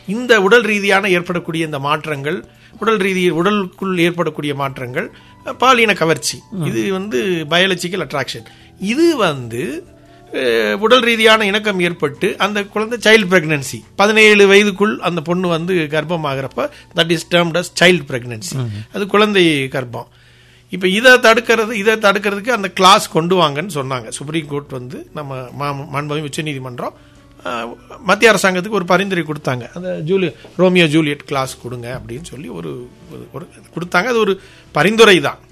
இந்த உடல் ரீதியான ஏற்படக்கூடிய இந்த மாற்றங்கள் உடல் ரீதி உடலுக்குள் ஏற்படக்கூடிய மாற்றங்கள் பாலின கவர்ச்சி இது வந்து பயாலஜிக்கல் அட்ராக்ஷன் இது வந்து அஹ், உடல் ரீதியான இணக்கம் ஏற்பட்டு அந்த குழந்தை சைல்டு பிரெக்னன்சி பதினேழு வயதுக்குள் அந்த பொண்ணு வந்து கர்ப்பமாகிறப்ப that is termed as child pregnancy அது குழந்தை கர்ப்பம் இப்போ இதை தடுக்கிறது இதை தடுக்கிறதுக்கு அந்த கிளாஸ் கொண்டு வாங்கன்னு சொன்னாங்க சுப்ரீம் கோர்ட் வந்து நம்ம மா- மாண்புமிகு உச்சநீதிமன்றம் அஹ், மத்திய அரசாங்கத்துக்கு ஒரு பரிந்துரை கொடுத்தாங்க அந்த ஜூலி ரோமியோ ஜூலியட் கிளாஸ் கொடுங்க அப்படின்னு சொல்லி ஒரு ஒரு- ஒரு கொடுத்தாங்க அது ஒரு பரிந்துரை தான்